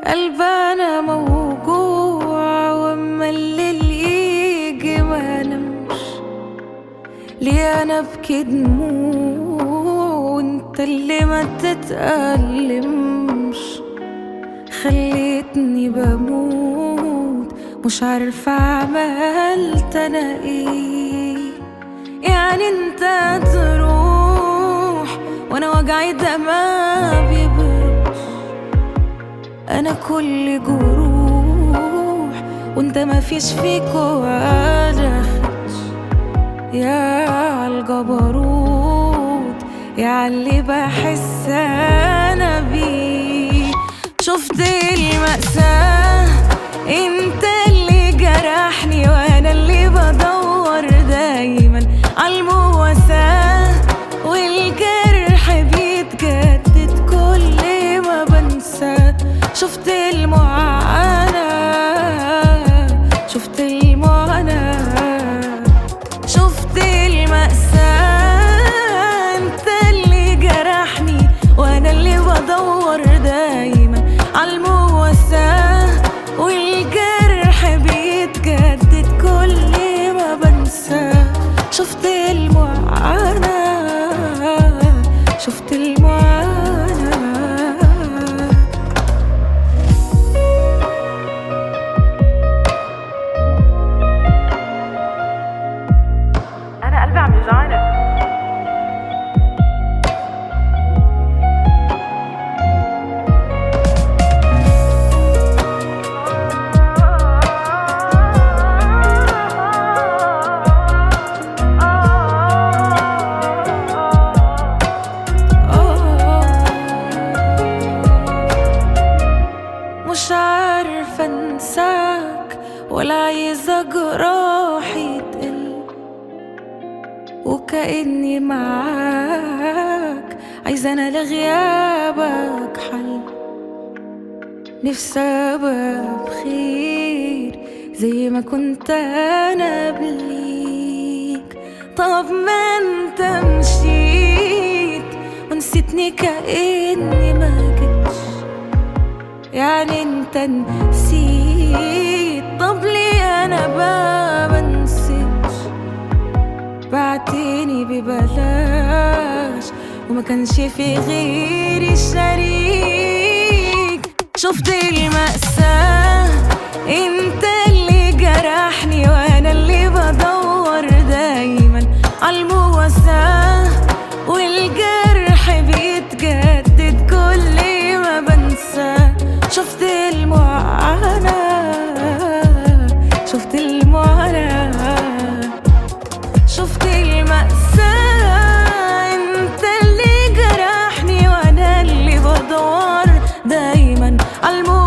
قلبنا موجوع واما الليل يجي ما نمش ليه انا ابكي دموع وانت اللي ما تتألمش خليتني بموت مش عارفة عملت انا ايه يعني انت تروح وانا وجعي ده ما بيبرش انا كل جروح وانت ما فيش فيك ولا خدش يا عالجبروت يا عاللي بحس انا بيه شفت المأساة انت اللي جرحني وانا اللي بدور دايما عالمواساة والجرح بيتجدد كل ما بنسى شفت المعاناة شفت المعاناة شفت المأساة انت اللي جرحني وانا اللي بدور دايما عالمواساة والجرح بيتجدد كل ما بنسى شفت المعاناة شفت المعاناة انا قلبي عم يوجعني مش عارفة انساك ولا عايزة جراحي تقل وكأني معاك عايزة انا لغيابك حل نفسي ابقى بخير زي ما كنت انا قبليك طب ما انت مشيت ونسيتني كأني ما جيتش يعني انت نسيت طب ليه انا بقى منسيتش بعتني ببلاش وما كانش في غيري شريك شفت المأساة انت اللي جرحني وانا اللي بدور دايما عالمواساة والجرح بيتجدد كل ما بنسى شفت المعاناة شفت المعاناة شفت المأساة انت اللي جرحني وانا اللي بدور دايما عالمواساة